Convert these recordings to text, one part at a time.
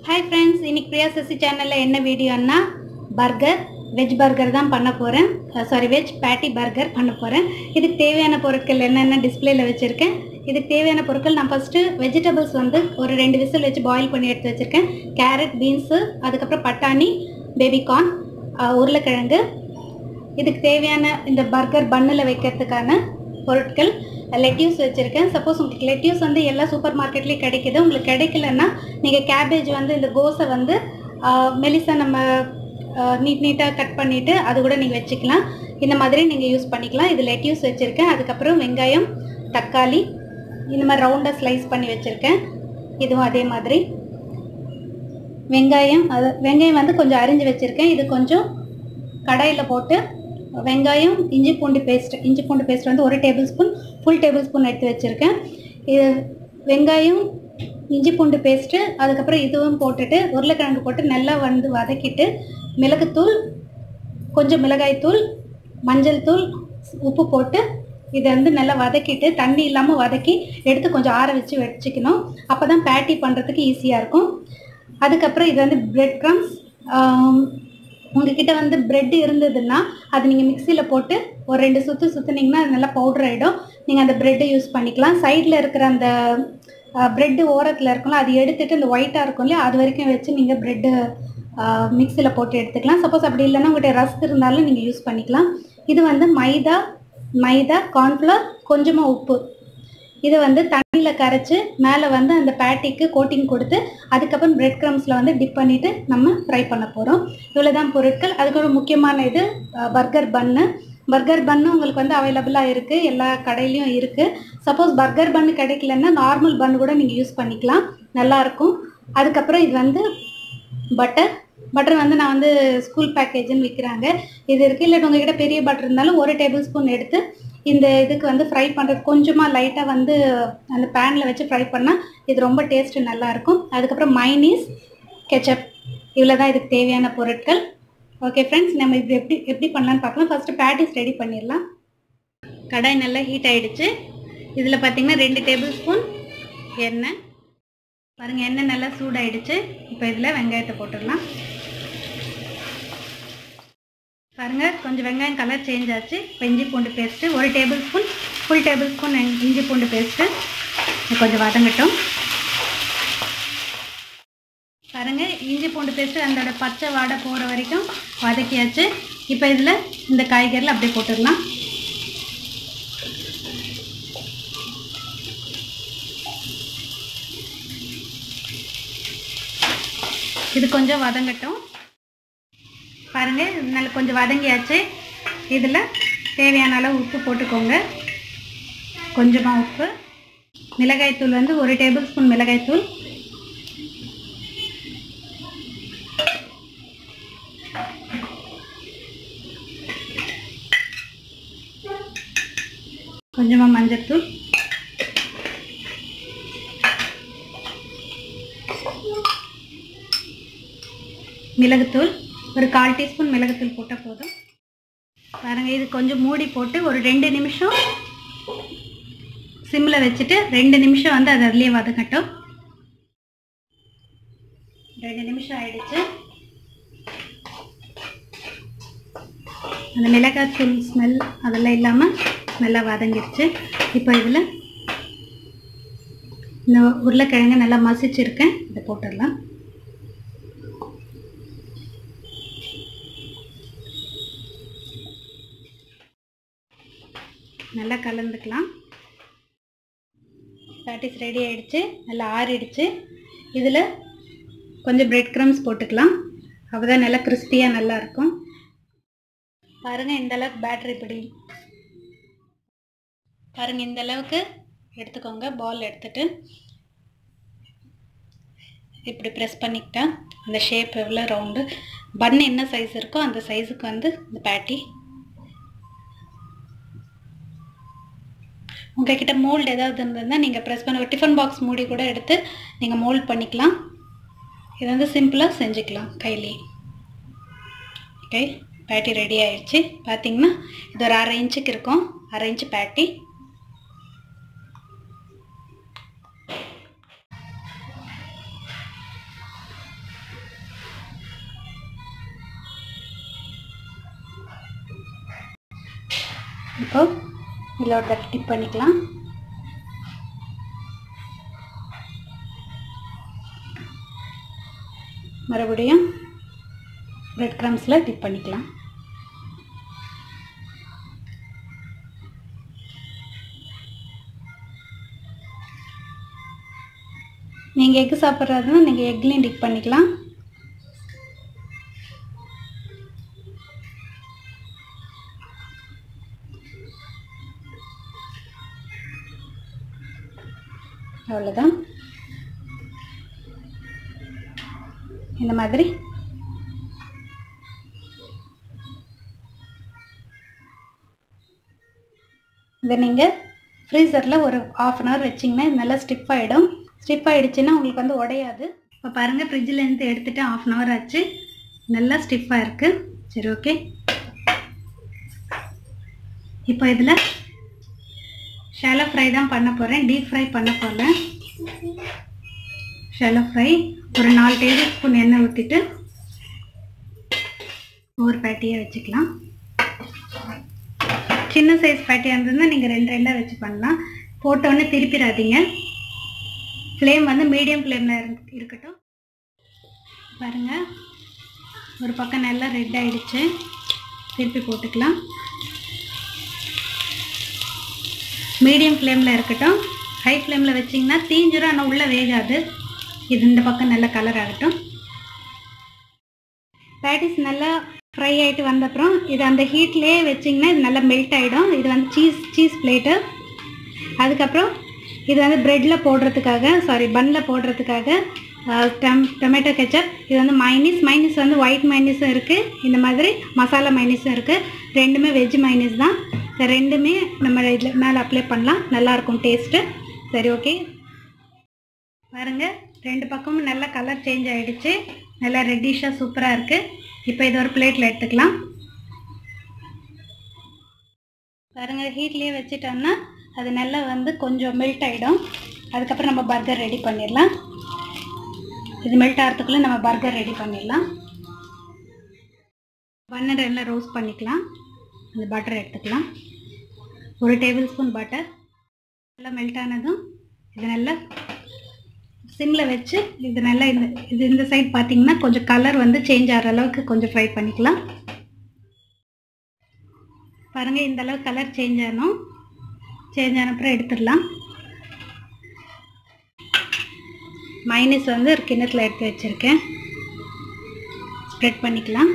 hi friends இன்னைக்கு பிரியா சசி சேனலில் என்ன வீடியோன்னா பர்கர் வெஜ் பர்கர் தான் பண்ண போகிறேன் சாரி வெஜ் பேட்டி பர்கர் பண்ண போகிறேன் இதுக்கு தேவையான பொருட்கள் என்னென்ன டிஸ்பிளேல வச்சுருக்கேன் இதுக்கு தேவையான பொருட்கள் நான் ஃபஸ்ட்டு வெஜிடபிள்ஸ் வந்து ஒரு ரெண்டு விசில் வச்சு பாயில் பண்ணி எடுத்து வச்சுருக்கேன் கேரட் பீன்ஸு அதுக்கப்புறம் பட்டாணி பேபிகார்ன் உருளைக்கிழங்கு இதுக்கு தேவையான இந்த பர்கர் பன்னில் வைக்கிறதுக்கான பொருட்கள் லெட்யூஸ் வச்சுருக்கேன் சப்போஸ் உங்களுக்கு லெட்யூஸ் வந்து எல்லா சூப்பர் மார்க்கெட்லேயும் கிடைக்குது உங்களுக்கு கிடைக்கலன்னா நீங்கள் கேபேஜ் வந்து இந்த கோஸை வந்து மெலிசா நம்ம நீட் நீட்டாக கட் பண்ணிவிட்டு அது கூட நீங்கள் வச்சுக்கலாம் இந்த மாதிரி நீங்கள் யூஸ் பண்ணிக்கலாம் இது லெட்யூஸ் வச்சுருக்கேன் அதுக்கப்புறம் வெங்காயம் தக்காளி இந்த மாதிரி ரவுண்டாக ஸ்லைஸ் பண்ணி வச்சுருக்கேன் இதுவும் அதே மாதிரி வெங்காயம் அது வெங்காயம் வந்து கொஞ்சம் அரிஞ்சு வச்சுருக்கேன் இது கொஞ்சம் கடாயில் போட்டு வெங்காயம் இஞ்சி பூண்டு பேஸ்ட் இஞ்சி பூண்டு பேஸ்ட் வந்து ஒரு tablespoon full tablespoon எடுத்து வச்சுருக்கேன் இது வெங்காயம் இஞ்சி பூண்டு பேஸ்ட்டு அதுக்கப்புறம் இதுவும் போட்டுட்டு உருளைக்கிழங்கு போட்டு நல்லா வந்து வதக்கிட்டு மிளகுத்தூள் கொஞ்சம் மிளகாய்த்தூள் மஞ்சள் தூள் உப்பு போட்டு இதை வந்து நல்லா வதக்கிட்டு தண்ணி இல்லாமல் வதக்கி எடுத்து கொஞ்சம் ஆற வச்சு வச்சுக்கணும் அப்போ தான் பேட்டி பண்ணுறதுக்கு ஈஸியாக இருக்கும் அதுக்கப்புறம் இது வந்து பிரெட் க்ரம்ஸ் உங்ககிட்ட வந்து பிரெட் இருந்ததுன்னா அது நீங்கள் மிக்சியில் போட்டு ஒரு ரெண்டு சுற்று சுற்றுனீங்கன்னா அது நல்லா பவுடர் ஆகிடும் நீங்கள் அந்த ப்ரெட்டை யூஸ் பண்ணிக்கலாம் சைடில் இருக்கிற அந்த ப்ரெட்டு ஓரத்தில் இருக்கும்ல அது எடுத்துகிட்டு இந்த ஒயிட்டாக இருக்கும் இல்லையா அது வரைக்கும் வச்சு நீங்கள் ப்ரெட்டு மிக்சியில் போட்டு எடுத்துக்கலாம் சப்போஸ் அப்படி இல்லைன்னா உங்கள்கிட்ட ரஸ்க் இருந்தாலும் நீங்கள் யூஸ் பண்ணிக்கலாம் இது வந்து மைதா மைதா கார்ன்ஃப்ளவர் கொஞ்சமாக உப்பு இதை வந்து தண்ணியில் கரைச்சி மேலே வந்து அந்த பேட்டிக்கு கோட்டிங் கொடுத்து அதுக்கப்புறம் பிரெட் க்ரம்ஸில் வந்து டிப் பண்ணிவிட்டு நம்ம ஃப்ரை பண்ண போகிறோம் இவ்வளோ தான் பொருட்கள் அதுக்கு ஒரு முக்கியமான இது பர்கர் பன்னு பர்கர் பன்னு உங்களுக்கு வந்து அவைலபிளாக இருக்குது எல்லா கடையிலையும் இருக்குது சப்போஸ் பர்கர் பன்னு கிடைக்கலன்னா நார்மல் பன்னு கூட நீங்கள் யூஸ் பண்ணிக்கலாம் நல்லாயிருக்கும் அதுக்கப்புறம் இது வந்து பட்டர் பட்டர் வந்து நான் வந்து ஸ்கூல் பேக்கேஜ்னு விற்கிறாங்க இது இருக்குது இல்லை உங்ககிட்ட பெரிய பட்டர் இருந்தாலும் ஒரு டேபிள் ஸ்பூன் எடுத்து இந்த இதுக்கு வந்து ஃப்ரை பண்ணுறது கொஞ்சமாக லைட்டாக வந்து அந்த பேனில் வச்சு ஃப்ரை பண்ணால் இது ரொம்ப டேஸ்ட்டு நல்லாயிருக்கும் அதுக்கப்புறம் மைனீஸ் கெச்சப் இவ்வளோ தான் இதுக்கு தேவையான பொருட்கள் ஓகே ஃப்ரெண்ட்ஸ் நம்ம இது எப்படி எப்படி பண்ணலான்னு பார்க்கலாம் ஃபஸ்ட்டு பேட்டிஸ் ரெடி பண்ணிடலாம் கடாய் நல்லா ஹீட் ஆகிடுச்சு இதில் பார்த்திங்கன்னா ரெண்டு டேபிள் ஸ்பூன் எண்ணெய் பாருங்கள் எண்ணெய் நல்லா சூடாயிடுச்சு இப்போ இதில் வெங்காயத்தை போட்டுடலாம் பாருங்கள் கொஞ்சம் வெங்காயம் கலர் சேஞ்ச் ஆச்சு இப்போ இஞ்சி பூண்டு பேஸ்ட்டு ஒரு tablespoon full tablespoon இஞ்சி பூண்டு பேஸ்ட்டு கொஞ்சம் வதங்கட்டும் பாருங்கள் இஞ்சி பூண்டு பேஸ்ட்டு அதோட பச்சை வாடை போகிற வரைக்கும் வதக்கியாச்சு இப்போ இதில் இந்த காய்கறியில் அப்படியே போட்டுடலாம் இது கொஞ்சம் வதங்கட்டும் பாருங்கள் நல்ல கொஞ்சம் வதங்கியாச்சு இதில் தேவையான அளவு உப்பு போட்டுக்கோங்க கொஞ்சமாக உப்பு மிளகாய்த்தூள் வந்து ஒரு டேபிள் ஸ்பூன் மிளகாய்த்தூள் கொஞ்சமாக மஞ்சள்தூள் மிளகுத்தூள் ஒரு கால் டீஸ்பூன் மிளகுத்தூள் போட்டால் போதும் பாருங்கள் இது கொஞ்சம் மூடி போட்டு ஒரு ரெண்டு நிமிஷம் சிம்மில் வச்சுட்டு ரெண்டு நிமிஷம் வந்து அது அதுலேயே வதக்கட்டும் ரெண்டு நிமிஷம் ஆயிடுச்சு அந்த மிளகாத்தூள் ஸ்மெல் அதெல்லாம் இல்லாமல் நல்லா வதங்கிடுச்சு இப்போ இதில் இந்த உருளைக்கிழங்கு நல்லா மசிச்சிருக்கேன் இதை போட்டுடலாம் நல்லா கலந்துக்கலாம் பேட்டிஸ் ரெடி ஆகிடுச்சு நல்லா ஆறிடுச்சு இதில் கொஞ்சம் பிரெட் க்ரம்ஸ் போட்டுக்கலாம் அப்போ தான் நல்லா கிறிஸ்பியாக நல்லாயிருக்கும் பாருங்கள் இந்த அளவுக்கு பேட்ரி இப்படி பாருங்கள் இந்த அளவுக்கு எடுத்துக்கோங்க பால் எடுத்துட்டு இப்படி ப்ரெஸ் பண்ணிக்கிட்டா அந்த ஷேப் எவ்வளோ ரவுண்டு பன் என்ன சைஸ் இருக்கோ அந்த சைஸுக்கு வந்து இந்த பேட்டி உங்ககிட்ட மோல்டு ஏதாவது இருந்ததுன்னா நீங்கள் ப்ரெஸ் பண்ண டிஃபன் பாக்ஸ் மூடி கூட எடுத்து நீங்கள் மோல்ட் பண்ணிக்கலாம் இதை வந்து சிம்பிளாக செஞ்சுக்கலாம் கையிலே ஓகே பேட்டி ரெடி ஆயிடுச்சு பார்த்தீங்கன்னா இது ஒரு அரை இன்ச்சுக்கு இருக்கும் அரை இன்ச்சு பேட்டி இப்போ இதில் ஒரு தட்டு டிப் பண்ணிக்கலாம் மறுபடியும் பிரெட் க்ரம்ஸில் டிப் பண்ணிக்கலாம் நீங்கள் எக் சாப்பிட்றதுனா நீங்கள் எக்லேயும் டிப் பண்ணிக்கலாம் அவ்வளோதான் இந்த மாதிரி இதை நீங்கள் ஃப்ரீசரில் ஒரு ஆஃப் அன் ஹவர் வச்சிங்கன்னா இது நல்லா ஸ்டிப் ஆகிடும் ஸ்டிப் ஆகிடுச்சுன்னா உங்களுக்கு வந்து உடையாது இப்போ பாருங்கள் ஃப்ரிட்ஜிலேருந்து எடுத்துகிட்டு ஆஃப் அன் ஹவர் ஆச்சு நல்லா ஸ்டிஃபாக இருக்குது சரி ஓகே இப்போ இதில் ஷாலோ ஃப்ரை தான் பண்ண போகிறேன் டீப் ஃப்ரை பண்ண போகிறேன் ஷாலோ ஃப்ரை ஒரு நாலு டேபிள் ஸ்பூன் எண்ணெய் ஊற்றிட்டு ஒரு பேட்டியை வச்சுக்கலாம் சின்ன சைஸ் பேட்டியாக இருந்ததுன்னா நீங்கள் ரெண்டு ரெண்டாக வச்சு பண்ணலாம் போட்டோன்னே திருப்பிடாதீங்க ஃப்ளேம் வந்து மீடியம் ஃப்ளேமில் இருக்கட்டும் பாருங்கள் ஒரு பக்கம் நல்லா ரெட் ஆகிடுச்சு திருப்பி போட்டுக்கலாம் மீடியம் ஃப்ளேமில் இருக்கட்டும் ஹை ஃப்ளேமில் வச்சிங்கன்னா தீஞ்சிரும் ஆனால் உள்ளே வேகாது இது இந்த பக்கம் நல்லா கலர் ஆகட்டும் பேட்டிஸ் நல்லா ஃப்ரை ஆகிட்டு வந்தப்புறம் இது அந்த ஹீட்லேயே வச்சிங்கன்னா இது நல்லா மெல்ட் ஆகிடும் இது வந்து சீஸ் சீஸ் பிளேட்டு அதுக்கப்புறம் இது வந்து ப்ரெட்டில் போடுறதுக்காக சாரி பன்னில் போடுறதுக்காக டொம் டொமேட்டோ கெச்சப் இது வந்து மைனீஸ் மைனீஸ் வந்து ஒயிட் மைனீஸும் இருக்குது இந்த மாதிரி மசாலா மைனீஸும் இருக்குது ரெண்டுமே வெஜ் மைனீஸ் தான் இந்த ரெண்டுமே நம்ம இதில் மேலே அப்ளை பண்ணலாம் நல்லாயிருக்கும் டேஸ்ட்டு சரி ஓகே பாருங்கள் ரெண்டு பக்கமும் நல்லா கலர் சேஞ்ச் ஆகிடுச்சு நல்லா ரெட்டிஷாக சூப்பராக இருக்குது இப்போ இது ஒரு பிளேட்டில் எடுத்துக்கலாம் பாருங்கள் ஹீட்லேயே வச்சுட்டோம்னா அது நல்லா வந்து கொஞ்சம் மெல்ட் ஆகிடும் அதுக்கப்புறம் நம்ம பர்கர் ரெடி பண்ணிடலாம் இது மெல்ட் ஆகிறதுக்குள்ளே நம்ம பர்கர் ரெடி பண்ணிடலாம் பன்னர் எல்லாம் ரோஸ்ட் பண்ணிக்கலாம் அந்த பட்டர் எடுத்துக்கலாம் ஒரு டேபிள் ஸ்பூன் பட்டர் நல்லா மெல்ட் ஆனதும் இது நல்லா சிம்மில் வச்சு இது நல்லா இந்த இது இந்த சைட் பார்த்தீங்கன்னா கொஞ்சம் கலர் வந்து சேஞ்ச் ஆகிற அளவுக்கு கொஞ்சம் ஃப்ரை பண்ணிக்கலாம் பாருங்கள் இந்த அளவுக்கு கலர் சேஞ்ச் ஆகணும் சேஞ்ச் ஆன அப்புறம் எடுத்துடலாம் மைனஸ் வந்து ஒரு கிண்ணத்தில் எடுத்து வச்சுருக்கேன் ஸ்ப்ரெட் பண்ணிக்கலாம்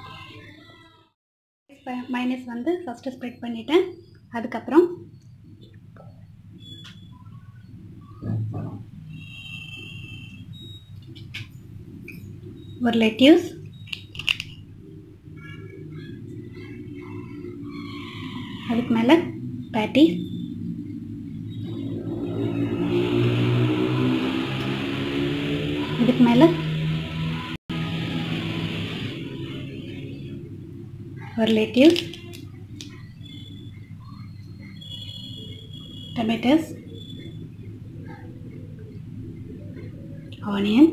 மைனஸ் வந்து ஃபஸ்ட்டு ஸ்ப்ரெட் பண்ணிவிட்டேன் அதுக்கப்புறம் ஒரு லெட்யூஸ் அதுக்கு மேலே பேட்டி இதுக்கு மேலே ஒரு லெட்யூஸ் tomatoes onion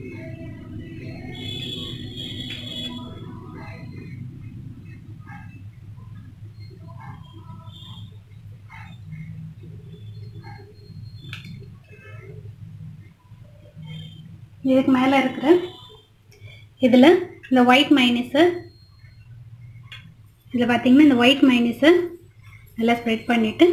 இதுக்கு மேலே இருக்கிற இதில் இந்த ஒயிட் மைனஸு இதில் பார்த்தீங்கன்னா இந்த ஒயிட் மைனஸை நல்லா ஸ்ப்ரெட் பண்ணிவிட்டு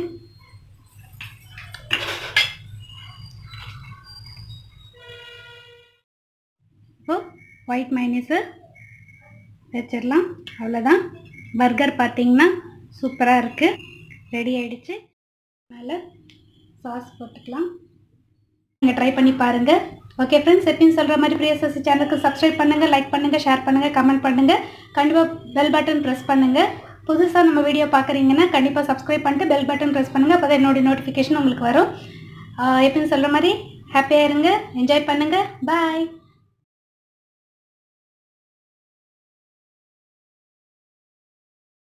இப்போ ஒயிட் மைனஸு வச்சிடலாம் அவ்வளோதான் பர்கர் பார்த்தீங்கன்னா சூப்பராக இருக்குது ரெடி ஆயிடுச்சு மேலே சாஸ் போட்டுக்கலாம் நீங்கள் ட்ரை பண்ணி பாருங்கள் ஓகே ஃப்ரெண்ட்ஸ் எப்பயும் சொல்கிற மாதிரி பிரியசசி சேனலுக்கு சப்ஸ்கிரைப் பண்ணுங்கள் லைக் பண்ணுங்கள் ஷேர் பண்ணுங்கள் கமெண்ட் பண்ணுங்கள் கண்டிப்பாக பெல் பட்டன் ப்ரெஸ் பண்ணுங்கள் புதுசாக நம்ம வீடியோ பார்க்குறீங்கன்னா கண்டிப்பாக சப்ஸ்கிரைப் பண்ணிட்டு பெல் பட்டன் ப்ரெஸ் பண்ணுங்கள் அப்போ தான் என்னுடைய நோட்டிஃபிகேஷன் உங்களுக்கு வரும் ஆஹ் எப்பயும் சொல்கிற மாதிரி ஹாப்பியாக இருங்க என்ஜாய் பண்ணுங்கள் பாய்